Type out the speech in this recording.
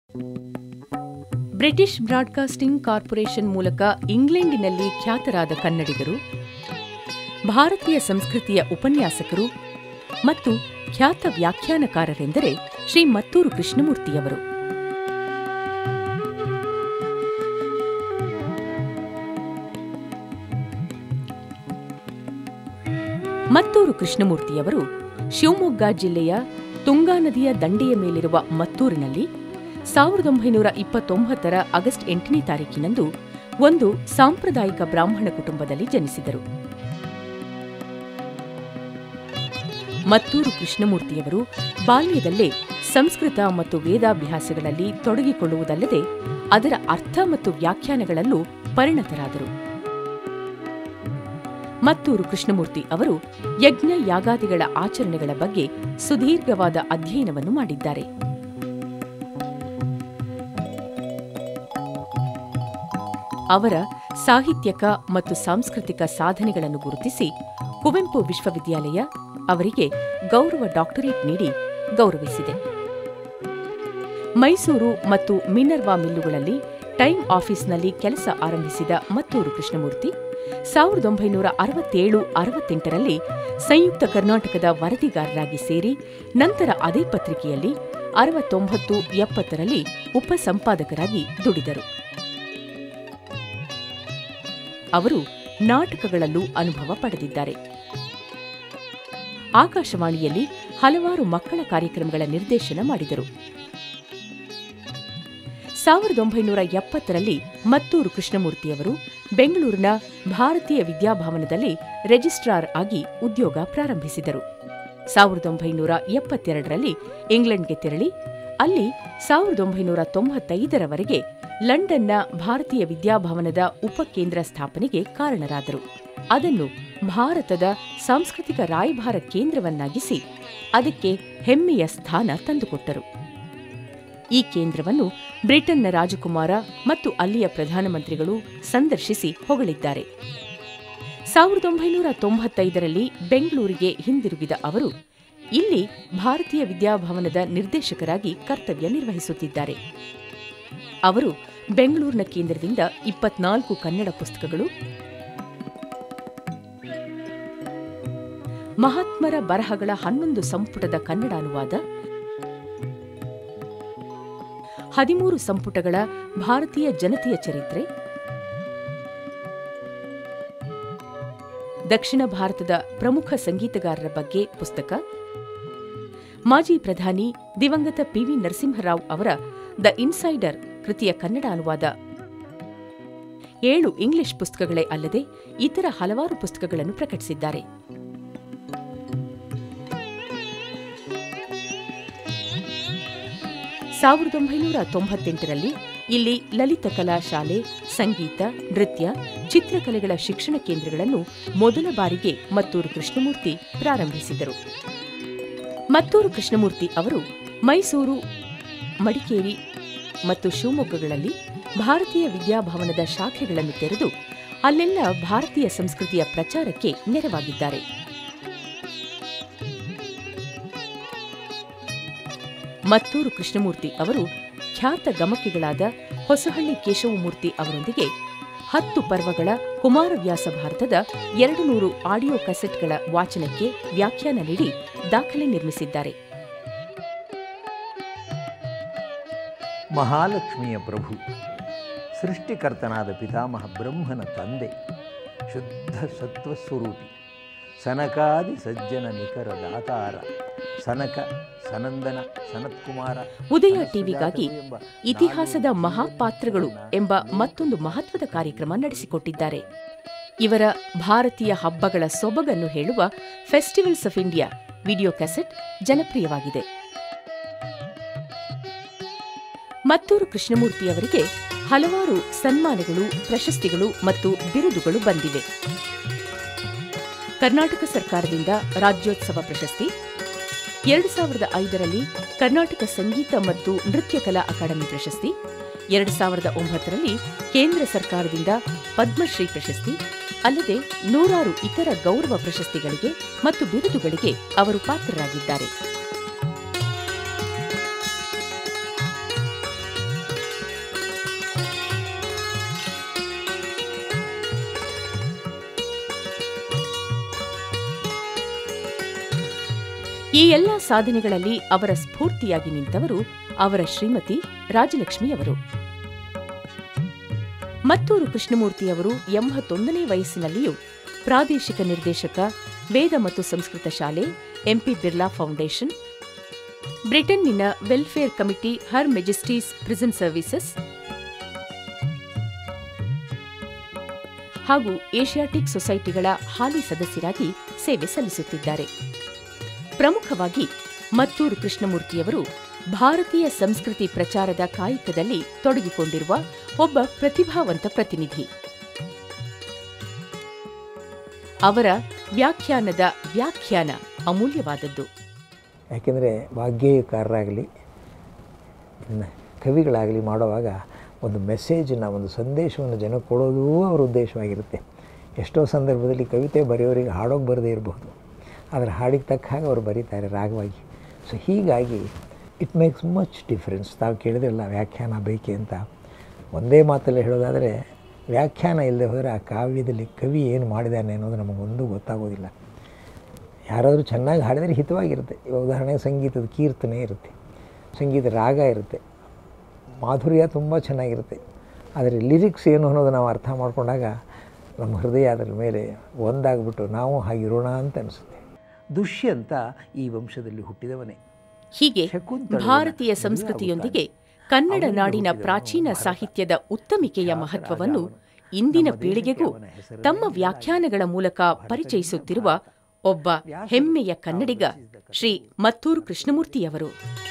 British broadcasting corporation ಮೂಲಕ ಇಂಗ್ಲೆಂಡಿನಲ್ಲಿ ಖ್ಯಾತರಾದ ಕನ್ನಡಿಗರು ಭಾರತೀಯ ಸಂಸ್ಕೃತಿಯ ಉಪನ್ಯಾಸಕರು ಮತ್ತು ಖ್ಯಾತ ವ್ಯಾಖ್ಯಾನಕಾರರೆಂದರೆ ಶ್ರೀ ಮತ್ತೂರು ಕೃಷ್ಣಮೂರ್ತಿಯವರು ಮತ್ತೂರು ಕೃಷ್ಣಮೂರ್ತಿಯವರು ಶಿವಮೊಗ್ಗ ಜಿಲ್ಲೆಯ ತುಂಗಾ ನದಿಯ ದಂಡೆಯ ಮೇಲಿರುವ ಮತ್ತೂರಿನಲ್ಲಿ ಸಾವಿರದ ಒಂಬೈನೂರ ಇಪ್ಪತ್ತೊಂಬತ್ತರ ಆಗಸ್ಟ್ ಎಂಟನೇ ತಾರೀಕಿನಂದು ಒಂದು ಸಾಂಪ್ರದಾಯಿಕ ಬ್ರಾಹ್ಮಣ ಕುಟುಂಬದಲ್ಲಿ ಜನಿಸಿದರು ಮತ್ತೂರು ಕೃಷ್ಣಮೂರ್ತಿಯವರು ಬಾಲ್ಯದಲ್ಲೇ ಸಂಸ್ಕೃತ ಮತ್ತು ವೇದಾಭ್ಯಾಸಗಳಲ್ಲಿ ತೊಡಗಿಕೊಳ್ಳುವುದಲ್ಲದೆ ಅದರ ಅರ್ಥ ಮತ್ತು ವ್ಯಾಖ್ಯಾನಗಳಲ್ಲೂ ಪರಿಣತರಾದರು ಮತ್ತೂರು ಕೃಷ್ಣಮೂರ್ತಿ ಅವರು ಯಜ್ಞ ಯಾಗಾದಿಗಳ ಆಚರಣೆಗಳ ಬಗ್ಗೆ ಸುದೀರ್ಘವಾದ ಅಧ್ಯಯನವನ್ನು ಮಾಡಿದ್ದಾರೆ ಅವರ ಸಾಹಿತ್ಯಕ ಮತ್ತು ಸಾಂಸ್ಕೃತಿಕ ಸಾಧನೆಗಳನ್ನು ಗುರುತಿಸಿ ಕುವೆಂಪು ವಿಶ್ವವಿದ್ಯಾಲಯ ಅವರಿಗೆ ಗೌರವ ಡಾಕ್ಟರೇಟ್ ನೀಡಿ ಗೌರವಿಸಿದೆ ಮೈಸೂರು ಮತ್ತು ಮಿನರ್ವಾ ಮಿಲ್ಲುಗಳಲ್ಲಿ ಟೈಮ್ ಆಫೀಸ್ನಲ್ಲಿ ಕೆಲಸ ಆರಂಭಿಸಿದ ಮತ್ತೂರು ಕೃಷ್ಣಮೂರ್ತಿ ಸಾವಿರದ ಒಂಬೈನೂರ ಅರವತ್ತೇಳು ಅರವತ್ತೆಂಟರಲ್ಲಿ ಸಂಯುಕ್ತ ಕರ್ನಾಟಕದ ವರದಿಗಾರರಾಗಿ ಸೇರಿ ನಂತರ ಅದೇ ಪತ್ರಿಕೆಯಲ್ಲಿ ಅರವತ್ತೊಂಬತ್ತು ಎಪ್ಪತ್ತರಲ್ಲಿ ಉಪಸಂಪಾದಕರಾಗಿ ದುಡಿದರು ಅವರು ನಾಟಕಗಳಲ್ಲೂ ಅನುಭವ ಪಡೆದಿದ್ದಾರೆ ಆಕಾಶವಾಣಿಯಲ್ಲಿ ಹಲವಾರು ಮಕ್ಕಳ ಕಾರ್ಯಕ್ರಮಗಳ ನಿರ್ದೇಶನ ಮಾಡಿದರು ಸಾವಿರದ ಒಂಬೈನೂರ ಎಪ್ಪತ್ತರಲ್ಲಿ ಮತ್ತೂರು ಕೃಷ್ಣಮೂರ್ತಿಯವರು ಬೆಂಗಳೂರಿನ ಭಾರತೀಯ ವಿದ್ಯಾಭವನದಲ್ಲಿ ರಿಜಿಸ್ಟ್ರಾರ್ ಆಗಿ ಉದ್ಯೋಗ ಪ್ರಾರಂಭಿಸಿದರು ಸಾವಿರದ ಒಂಬೈನೂರ ಎಪ್ಪತ್ತೆರಡರಲ್ಲಿ ಇಂಗ್ಲೆಂಡ್ಗೆ ತೆರಳಿ ಅಲ್ಲಿ ಸಾವಿರದ ಒಂಬೈನೂರ ತೊಂಬತ್ತೈದರವರೆಗೆ ಲಂಡನ್ನ ಭಾರತೀಯ ವಿದ್ಯಾಭವನದ ಉಪಕೇಂದ್ರ ಸ್ಥಾಪನೆಗೆ ಕಾರಣರಾದರು ಅದನ್ನು ಭಾರತದ ಸಾಂಸ್ಕೃತಿಕ ರಾಯಭಾರ ಕೇಂದ್ರವನ್ನಾಗಿಸಿ ಅದಕ್ಕೆ ಹೆಮ್ಮೆಯ ಸ್ಥಾನ ತಂದುಕೊಟ್ಟರು ಈ ಕೇಂದ್ರವನ್ನು ಬ್ರಿಟನ್ನ ರಾಜಕುಮಾರ ಮತ್ತು ಅಲ್ಲಿಯ ಪ್ರಧಾನಮಂತ್ರಿಗಳು ಸಂದರ್ಶಿಸಿ ಹೊಗಳಿದ್ದಾರೆ ಸಾವಿರದ ಒಂಬೈನೂರ ತೊಂಬತ್ತೈದರಲ್ಲಿ ಬೆಂಗಳೂರಿಗೆ ಹಿಂದಿರುಗಿದ ಅವರು ಇಲ್ಲಿ ಭಾರತೀಯ ವಿದ್ಯಾಭವನದ ನಿರ್ದೇಶಕರಾಗಿ ಕರ್ತವ್ಯ ನಿರ್ವಹಿಸುತ್ತಿದ್ದಾರೆ ಅವರು ಬೆಂಗಳೂರಿನ ಕೇಂದ್ರದಿಂದ ಇಪ್ಪತ್ನಾಲ್ಕು ಕನ್ನಡ ಪುಸ್ತಕಗಳು ಮಹಾತ್ಮರ ಬರಹಗಳ ಹನ್ನೊಂದು ಸಂಪುಟದ ಕನ್ನಡ ಅನುವಾದ ಹದಿಮೂರು ಸಂಪುಟಗಳ ಭಾರತೀಯ ಜನತೆಯ ಚರಿತ್ರೆ ದಕ್ಷಿಣ ಭಾರತದ ಪ್ರಮುಖ ಸಂಗೀತಗಾರರ ಬಗ್ಗೆ ಪುಸ್ತಕ ಮಾಜಿ ಪ್ರಧಾನಿ ದಿವಂಗತ ಪಿವಿ ನರಸಿಂಹರಾವ್ ಅವರ ದ ಇನ್ಸೈಡರ್ ಕೃತಿಯ ಕನ್ನಡ ಅನುವಾದ ಏಳು ಇಂಗ್ಲಿಷ್ ಪುಸ್ತಕಗಳೇ ಅಲ್ಲದೆ ಇತರ ಹಲವಾರು ಪುಸ್ತಕಗಳನ್ನು ಪ್ರಕಟಿಸಿದ್ದಾರೆ ಸಾವಿರದ ಒಂಬೈನೂರ ತೊಂಬತ್ತೆಂಟರಲ್ಲಿ ಇಲ್ಲಿ ಲಲಿತ ಕಲಾ ಶಾಲೆ ಸಂಗೀತ ನೃತ್ಯ ಚಿತ್ರಕಲೆಗಳ ಶಿಕ್ಷಣ ಕೇಂದ್ರಗಳನ್ನು ಮೊದಲ ಬಾರಿಗೆ ಮತ್ತೂರು ಕೃಷ್ಣಮೂರ್ತಿ ಪ್ರಾರಂಭಿಸಿದರು ಮತ್ತೂರು ಕೃಷ್ಣಮೂರ್ತಿ ಅವರು ಮೈಸೂರು ಮಡಿಕೇರಿ ಮತ್ತು ಶಿವಮೊಗ್ಗಗಳಲ್ಲಿ ಭಾರತೀಯ ವಿದ್ಯಾಭವನದ ಶಾಖೆಗಳನ್ನು ತೆರೆದು ಅಲ್ಲೆಲ್ಲ ಭಾರತೀಯ ಸಂಸ್ಕೃತಿಯ ಪ್ರಚಾರಕ್ಕೆ ನೆರವಾಗಿದ್ದಾರೆ ಮತ್ತೂರು ಕೃಷ್ಣಮೂರ್ತಿ ಅವರು ಖ್ಯಾತ ಗಮಕಿಗಳಾದ ಹೊಸಹಳ್ಳಿ ಕೇಶವಮೂರ್ತಿ ಅವರೊಂದಿಗೆ ಹತ್ತು ಪರ್ವಗಳ ಕುಮಾರವ್ಯಾಸ ಭಾರತದ ಎರಡು ನೂರು ಆಡಿಯೋ ಕಸೆಟ್ಗಳ ವಾಚನಕ್ಕೆ ವ್ಯಾಖ್ಯಾನ ನೀಡಿ ದಾಖಲೆ ನಿರ್ಮಿಸಿದ್ದಾರೆ ಮಹಾಲಕ್ಷ್ಮಿಯ ಪ್ರಭು ಸೃಷ್ಟಿಕರ್ತನಾದ ಪಿತಾಮಹ ಬ್ರಹ್ಮನ ತಂದೆ ಶುದ್ಧ ಸತ್ವಸ್ವರೂಪಿ ಸನಕಾದಿ ಸಜ್ಜನ ನಿಖರ ದಾತಾರ ಸನಕ ಸನಂದನ ಸನತ್ಕುಮಾರ ಉದಯ ಟಿವಿಗಾಗಿ ಇತಿಹಾಸದ ಮಹಾಪಾತ್ರಗಳು ಎಂಬ ಮತ್ತೊಂದು ಮಹತ್ವದ ಕಾರ್ಯಕ್ರಮ ನಡೆಸಿಕೊಟ್ಟಿದ್ದಾರೆ ಇವರ ಭಾರತೀಯ ಹಬ್ಬಗಳ ಸೊಬಗನ್ನು ಹೇಳುವ festivals of India video cassette ಜನಪ್ರಿಯವಾಗಿದೆ ಮತ್ತೂರು ಕೃಷ್ಣಮೂರ್ತಿಯವರಿಗೆ ಹಲವಾರು ಸನ್ಮಾನಗಳು ಪ್ರಶಸ್ತಿಗಳು ಮತ್ತು ಬಿರುದುಗಳು ಬಂದಿವೆ ಕರ್ನಾಟಕ ಸರ್ಕಾರದಿಂದ ರಾಜ್ಯೋತ್ಸವ ಪ್ರಶಸ್ತಿ ಎರಡು ಸಾವಿರದ ಐದರಲ್ಲಿ ಕರ್ನಾಟಕ ಸಂಗೀತ ಮತ್ತು ನೃತ್ಯ ಕಲಾ ಅಕಾಡೆಮಿ ಪ್ರಶಸ್ತಿ ಎರಡು ಸಾವಿರದ ಒಂಬತ್ತರಲ್ಲಿ ಕೇಂದ್ರ ಸರ್ಕಾರದಿಂದ ಪದ್ಮಶ್ರೀ ಪ್ರಶಸ್ತಿ ಅಲ್ಲದೆ ನೂರಾರು ಇತರ ಗೌರವ ಪ್ರಶಸ್ತಿಗಳಿಗೆ ಮತ್ತು ಬಿರುದುಗಳಿಗೆ ಅವರು ಪಾತ್ರರಾಗಿದ್ದಾರೆ ಈ ಎಲ್ಲ ಸಾಧನೆಗಳಲ್ಲಿ ಅವರ ಸ್ಫೂರ್ತಿಯಾಗಿ ನಿಂತವರು ಅವರ ಶ್ರೀಮತಿ ರಾಜಲಕ್ಷ್ಮಿಯವರು ಮತ್ತೂರು ಕೃಷ್ಣಮೂರ್ತಿಯವರು ಎಂಬತ್ತೊಂದನೇ ವಯಸ್ಸಿನಲ್ಲಿಯೂ ಪ್ರಾದೇಶಿಕ ನಿರ್ದೇಶಕ ವೇದ ಮತ್ತು ಸಂಸ್ಕೃತ ಶಾಲೆ ಎಂಪಿ ಬಿರ್ಲಾ ಫೌಂಡೇಶನ್ ಬ್ರಿಟನ್ನಿನ welfare committee her majesty's prison services ಹಾಗೂ ಏಷ್ಯಾಟಿಕ್ ಸೊಸೈಟಿಗಳ ಹಾಲಿ ಸದಸ್ಯರಾಗಿ ಸೇವೆ ಸಲ್ಲಿಸುತ್ತಿದ್ದಾರೆ ಪ್ರಮುಖವಾಗಿ ಮತ್ತೂರು ಕೃಷ್ಣಮೂರ್ತಿಯವರು ಭಾರತೀಯ ಸಂಸ್ಕೃತಿ ಪ್ರಚಾರದ ಕಾಯಕದಲ್ಲಿ ತೊಡಗಿಕೊಂಡಿರುವ ಒಬ್ಬ ಪ್ರತಿಭಾವಂತ ಪ್ರತಿನಿಧಿ ಅವರ ವ್ಯಾಖ್ಯಾನದ ವ್ಯಾಖ್ಯಾನ ಅಮೂಲ್ಯವಾದದ್ದು ಯಾಕೆಂದರೆ ವಾಗ್ಗೇಯಕಾರರಾಗಲಿ ಇನ್ನು ಕವಿಗಳಾಗಲಿ ಮಾಡುವಾಗ ಒಂದು ಮೆಸೇಜನ್ನು ಒಂದು ಸಂದೇಶವನ್ನು ಜನಕ್ಕೆ ಕೊಡೋದೂ ಅವರ ಉದ್ದೇಶವಾಗಿರುತ್ತೆ ಎಷ್ಟೋ ಸಂದರ್ಭದಲ್ಲಿ ಕವಿತೆ ಬರೆಯೋರಿಗೆ ಹಾಡೋಕೆ ಬರದೇ ಇರಬಹುದು ಆದರೆ ಹಾಡಿಗೆ ತಕ್ಕ ಹಾಗೆ ಅವರು ಬರೀತಾರೆ ರಾಗವಾಗಿ ಸೊ ಹೀಗಾಗಿ ಇಟ್ ಮೇಕ್ಸ್ ಮಚ್ ಡಿಫ್ರೆನ್ಸ್ ತಾವು ಕೇಳಿದ್ರಲ್ಲ ವ್ಯಾಖ್ಯಾನ ಬೇಕೆ ಅಂತ ಒಂದೇ ಮಾತಲ್ಲಿ ಹೇಳೋದಾದರೆ ವ್ಯಾಖ್ಯಾನ ಇಲ್ಲದೆ ಹೋದರೆ ಆ ಕಾವ್ಯದಲ್ಲಿ ಕವಿ ಏನು ಮಾಡಿದ್ದಾನೆ ಅನ್ನೋದು ನಮಗೊಂದು ಗೊತ್ತಾಗೋದಿಲ್ಲ ಯಾರಾದರೂ ಚೆನ್ನಾಗಿ ಹಾಡಿದರೆ ಹಿತವಾಗಿರುತ್ತೆ ಇವಾಗ ಉದಾಹರಣೆಗೆ ಸಂಗೀತದ ಕೀರ್ತನೆ ಇರುತ್ತೆ ಸಂಗೀತ ರಾಗ ಇರುತ್ತೆ ಮಾಧುರ್ಯ ತುಂಬ ಚೆನ್ನಾಗಿರುತ್ತೆ ಆದರೆ ಲಿರಿಕ್ಸ್ ಏನು ಅನ್ನೋದು ನಾವು ಅರ್ಥ ಮಾಡಿಕೊಂಡಾಗ ನಮ್ಮ ಹೃದಯ ಅದರ ಮೇಲೆ ಒಂದಾಗ್ಬಿಟ್ಟು ನಾವು ಹಾಗಿರೋಣ ಅಂತ ಅನಿಸುತ್ತೆ ದುಷ್ಯಂತ ಈ ವಂಶದಲ್ಲಿ ಹುಟ್ಟಿದವನೇ ಹೀಗೆ ಶಕುಂತಲೆಯ ಭಾರತೀಯ ಮದುವೆ ಸಂಸ್ಕೃತಿಯೊಂದಿಗೆ ಆಗುತ್ತಾನೆ. ಕನ್ನಡ ಅವನಿಗೆ ನಾಡಿನ ಹುಟ್ಟಿದ ಪ್ರಾಚೀನ ಮಹಾಭಾರತ. ಸಾಹಿತ್ಯದ ಉತ್ತಮಿಕೆಯ ಖ್ಯಾತ ಮಹತ್ವವನ್ನು ರಾಜ ಅವನು. ಇಂದಿನ ನಮ್ಮ ದೇಶಕ್ಕೆ ಪೀಳಿಗೆಗೂ ಅವನ ಹೆಸರನ್ನೇ ತಮ್ಮ ಇಡಲಾಗಿದೆ. ವ್ಯಾಖ್ಯಾನಗಳ ಮೂಲಕ ಭಾರತದಿಂದ ಪರಿಚಯಿಸುತ್ತಿರುವ ಭಾರತ. ಒಬ್ಬ ಹೆಮ್ಮೆಯ ಕನ್ನಡಿಗ ಶ್ರೀ ಮತ್ತೂರು ಕೃಷ್ಣಮೂರ್ತಿಯವರು